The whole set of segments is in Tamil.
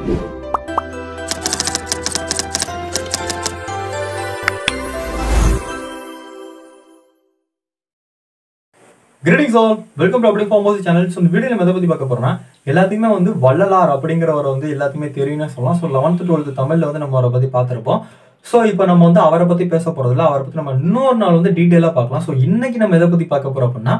கிரீட்டிங்ஸ் ஆல் வெல்கம் டு அப்படி ஃபார்மோசி சேனல் ஸோ இந்த வீடியோ நம்ம எதை பற்றி பார்க்க போறோம்னா எல்லாத்தையுமே வந்து வள்ளலார் அப்படிங்கிறவரை வந்து எல்லாத்தையுமே தெரியும்னு சொல்லலாம் ஸோ லெவன்த் டுவெல்த் தமிழ்ல வந்து நம்ம அவரை பற்றி பார்த்துருப்போம் ஸோ இப்போ நம்ம வந்து அவரை பற்றி பேச போறதில்ல அவரை பற்றி நம்ம இன்னொரு நாள் வந்து டீட்டெயிலாக பார்க்கலாம் ஸோ இன்னைக்கு நம்ம எதை பற்றி பார்க்க போறோம் அப்படின்னா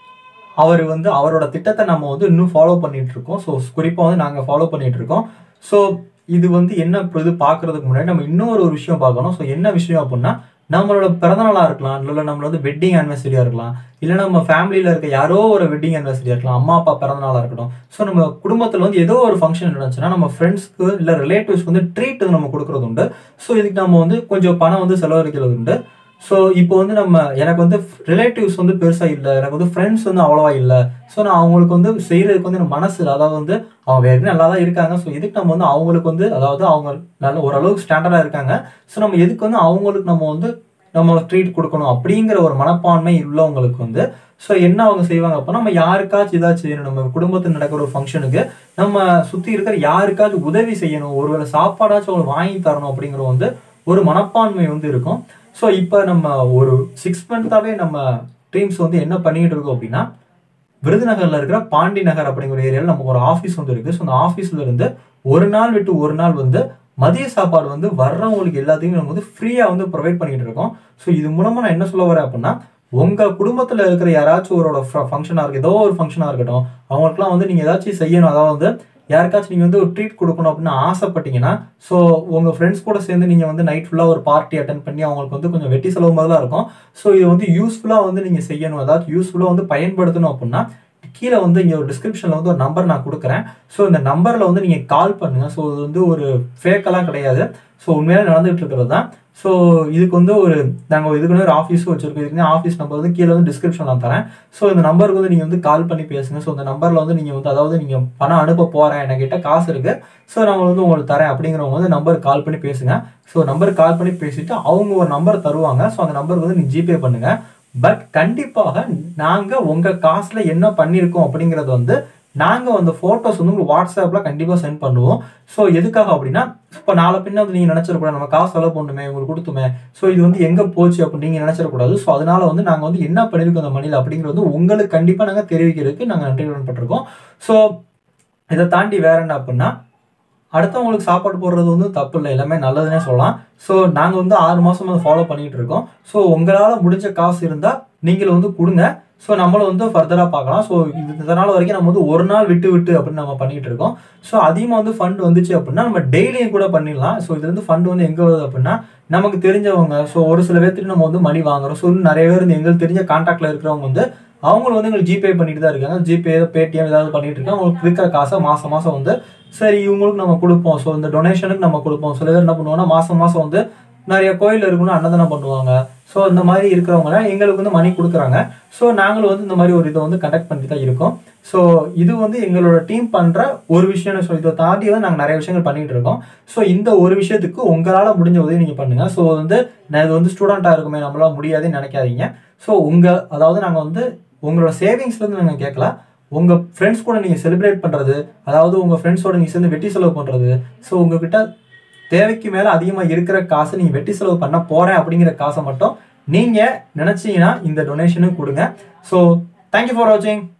அவர் வந்து அவரோட திட்டத்தை நம்ம வந்து இன்னும் ஃபாலோ பண்ணிட்டு இருக்கோம் ஸோ குறிப்பாக வந்து நாங்கள் ஃபாலோ பண்ணிட்டு இருக்கோம் ஸோ இது வந்து என்ன இப்போ இது பார்க்கறதுக்கு முன்னாடி நம்ம இன்னொரு ஒரு விஷயம் பார்க்கணும் ஸோ என்ன விஷயம் அப்படின்னா நம்மளோட பிறந்தநாளாக இருக்கலாம் இல்லை நம்மளோட வந்து வெட்டிங் ஆனிவர்சரியாக இருக்கலாம் இல்லை நம்ம ஃபேமிலியில் இருக்க யாரோ ஒரு வெட்டிங் ஆனிவர்சரியாக இருக்கலாம் அம்மா அப்பா பிறந்தநாளாக இருக்கட்டும் ஸோ நம்ம குடும்பத்தில் வந்து ஏதோ ஒரு ஃபங்க்ஷன் நடந்துச்சுன்னா நம்ம ஃப்ரெண்ட்ஸ்க்கு இல்லை ரிலேட்டிவ்ஸ்க்கு வந்து ட்ரீட் நம்ம கொடுக்குறது உண்டு ஸோ இதுக்கு நம்ம வந்து கொஞ்சம் பணம் வந்து செலவழிக்கிறது உண்டு ஸோ இப்போ வந்து நம்ம எனக்கு வந்து ரிலேட்டிவ்ஸ் வந்து பெருசா இல்லை எனக்கு வந்து ஃப்ரெண்ட்ஸ் வந்து அவ்வளோவா இல்லை ஸோ நான் அவங்களுக்கு வந்து செய்யறதுக்கு வந்து எனக்கு மனசு இல்லை. அதாவது வந்து அவங்க வேறு நல்லா தான் இருக்காங்க ஸோ இதுக்கு நம்ம வந்து அவங்களுக்கு வந்து அதாவது அவங்க நல்ல ஓரளவுக்கு ஸ்டாண்டர்டாக இருக்காங்க ஸோ நம்ம எதுக்கு வந்து அவங்களுக்கு நம்ம வந்து நம்ம ட்ரீட் கொடுக்கணும் அப்படிங்கிற ஒரு மனப்பான்மை உள்ளவங்களுக்கு வந்து ஸோ என்ன அவங்க செய்வாங்க அப்போ நம்ம யாருக்காச்சும் ஏதாச்சும் செய்யணும் நம்ம குடும்பத்தில் நடக்கிற ஒரு ஃபங்க்ஷனுக்கு நம்ம சுற்றி இருக்கிற யாருக்காச்சும் உதவி செய்யணும் ஒருவேளை சாப்பாடாச்சும் அவங்க வாங்கி தரணும் அப்படிங்கிற வந்து ஒரு மனப்பான்மை வந்து இருக்கும் ஸோ இப்போ நம்ம ஒரு சிக்ஸ் மந்த்தாவே நம்ம டீம்ஸ் வந்து என்ன பண்ணிட்டு இருக்கோம் அப்படின்னா விருதுநகர்ல இருக்கிற பாண்டி நகர் அப்படிங்கிற ஏரியாவில் நமக்கு ஒரு ஆஃபீஸ் வந்து இருக்கு ஸோ அந்த ஆஃபீஸ்ல இருந்து ஒரு நாள் விட்டு ஒரு நாள் வந்து மதிய சாப்பாடு வந்து வர்றவங்களுக்கு எல்லாத்தையும் நம்ம வந்து ஃப்ரீயா வந்து ப்ரொவைட் பண்ணிட்டு இருக்கோம் ஸோ இது மூலமா நான் என்ன சொல்ல வரேன் அப்படின்னா உங்க குடும்பத்துல இருக்கிற யாராச்சும் ஒரு ஃபங்க்ஷனா இருக்கு ஏதோ ஒரு ஃபங்க்ஷனா இருக்கட்டும் அவங்களுக்குலாம் வந்து நீங்க ஏதாச்சும் செய்யணும் அதாவது வந்து யாருக்காச்சும் நீங்க வந்து ஒரு ட்ரீட் கொடுக்கணும் அப்படின்னு ஆசைப்பட்டீங்கன்னா ஸோ உங்க ஃப்ரெண்ட்ஸ் கூட சேர்ந்து நீங்க வந்து நைட் ஃபுல்லா ஒரு பார்ட்டி அட்டன் பண்ணி அவங்களுக்கு வந்து கொஞ்சம் வெட்டி செலவு மாதிரி தான் இருக்கும் ஸோ இது வந்து யூஸ்ஃபுல்லா வந்து நீங்க செய்யணும் அதாவது யூஸ்ஃபுல்லா வந்து பயன்படுத்தணும் அப்படின்னா கீழே வந்து இங்க ஒரு டிஸ்கிரிப்ஷன்ல வந்து ஒரு நம்பர் நான் கொடுக்குறேன் ஸோ இந்த நம்பர்ல வந்து நீங்க கால் பண்ணுங்க ஸோ இது வந்து ஒரு ஃபேக்கெல்லாம் கிடையாது ஸோ உண்மையிலே நடந்துட்டு இருக்கிறது தான் ஸோ இதுக்கு வந்து ஒரு நாங்கள் இதுக்குன்னு ஒரு ஆஃபீஸும் வச்சிருக்கோம் இதுக்கு ஆஃபீஸ் நம்பர் வந்து கீழே வந்து டிஸ்கிரிப்ஷன் நான் தரேன் ஸோ இந்த நம்பருக்கு வந்து நீங்கள் வந்து கால் பண்ணி பேசுங்க ஸோ இந்த நம்பரில் வந்து நீங்கள் வந்து அதாவது நீங்கள் பணம் அனுப்ப போகிறேன் என்கிட்ட காசு இருக்கு ஸோ நான் வந்து உங்களுக்கு தரேன் அப்படிங்கிறவங்க வந்து நம்பருக்கு கால் பண்ணி பேசுங்க ஸோ நம்பருக்கு கால் பண்ணி பேசிட்டு அவங்க ஒரு நம்பர் தருவாங்க ஸோ அந்த நம்பருக்கு வந்து நீங்கள் ஜிபே பண்ணுங்க பட் கண்டிப்பாக நாங்க உங்க காசுல என்ன பண்ணிருக்கோம் அப்படிங்கறது வந்து நாங்க அந்த போட்டோஸ் வந்து உங்களுக்கு வாட்ஸ்அப்ல கண்டிப்பா சென்ட் பண்ணுவோம் ஸோ எதுக்காக அப்படின்னா இப்போ நாளை பின்ன வந்து நீங்க நினைச்சிடக்கூடாது நம்ம காசு செலவு பண்ணுமே உங்களுக்கு கொடுத்துமே ஸோ இது வந்து எங்க போச்சு அப்படின்னு நீங்க நினைச்சிடக்கூடாது ஸோ அதனால வந்து நாங்க வந்து என்ன பண்ணிருக்கோம் அந்த மணியில் அப்படிங்கிறது வந்து உங்களுக்கு கண்டிப்பா நாங்க தெரிவிக்கிறதுக்கு நாங்க நன்றி கடன் பட்டிருக்கோம் ஸோ இதை தாண்டி வேற என்ன அப்படின்னா அடுத்தவங்களுக்கு சாப்பாடு போடுறது வந்து தப்பு இல்லை எல்லாமே நல்லதுன்னே சொல்லலாம் ஸோ நாங்கள் வந்து ஆறு மாசம் அதை ஃபாலோ பண்ணிட்டு இருக்கோம் ஸோ உங்களால் முடிஞ்ச காசு இருந்தால் நீங்களும் வந்து கொடுங்க ஸோ நம்மளும் வந்து ஃபர்தராக பார்க்கலாம் ஸோ இது இதனால வரைக்கும் நம்ம வந்து ஒரு நாள் விட்டு விட்டு அப்படின்னு நம்ம பண்ணிட்டு இருக்கோம் ஸோ அதிகமாக வந்து ஃபண்ட் வந்துச்சு அப்படின்னா நம்ம டெய்லியும் கூட பண்ணிடலாம் ஸோ இதுல இருந்து ஃபண்ட் வந்து எங்கே வருது அப்படின்னா நமக்கு தெரிஞ்சவங்க ஸோ ஒரு சில பேர்த்துக்கு நம்ம வந்து மணி வாங்குறோம் ஸோ இன்னும் நிறைய பேர் இந்த எங்களுக்கு தெரிஞ்ச கான்டாக்ட்ல இருக்கிறவங்க வந்து அவங்களும் வந்து எங்களுக்கு ஜிபே பண்ணிட்டு தான் இருக்காங்க ஜிபே பேடிஎம் ஏதாவது பண்ணிட்டு இருக்காங்க அவங்களுக்கு இருக்கிற காசை மாசம் மாசம் வந்து சரி இவங்களுக்கு நம்ம கொடுப்போம் ஸோ இந்த டொனேஷனுக்கு நம்ம கொடுப்போம் சில பேர் என்ன பண்ணுவாங்கன்னா மாசம் மாசம் வந்து நிறைய கோயில் இருக்குன்னு அன்னதானம் பண்ணுவாங்க ஸோ இந்த மாதிரி இருக்கிறவங்க எங்களுக்கு வந்து மணி கொடுக்குறாங்க ஸோ நாங்களும் வந்து இந்த மாதிரி ஒரு இதை வந்து கண்டக்ட் பண்ணிட்டு தான் இருக்கோம் ஸோ இது வந்து எங்களோட டீம் பண்ற ஒரு விஷயம் ஸோ இதை தாண்டி வந்து நாங்கள் நிறைய விஷயங்கள் பண்ணிட்டு இருக்கோம் ஸோ இந்த ஒரு விஷயத்துக்கு உங்களால் முடிஞ்ச உதவி நீங்கள் பண்ணுங்க ஸோ வந்து நான் இது வந்து ஸ்டூடெண்ட்டாக இருக்குமே நம்மளால முடியாதுன்னு நினைக்காதீங்க ஸோ உங்க அதாவது நாங்கள் வந்து உங்களோட சேவிங்ஸ்லேருந்து நாங்கள் கேட்கல உங்க ஃப்ரெண்ட்ஸ் கூட நீங்க செலிப்ரேட் பண்றது அதாவது உங்க ஃப்ரெண்ட்ஸோட நீங்க சேர்ந்து வெட்டி செலவு பண்றது ஸோ உங்ககிட்ட தேவைக்கு மேல அதிகமா இருக்கிற காசை நீங்க வெட்டி செலவு பண்ண போறேன் அப்படிங்கிற காசை மட்டும் நீங்க நினைச்சீங்கன்னா இந்த டொனேஷனும் கொடுங்க ஸோ தேங்க்யூ ஃபார் வாட்சிங்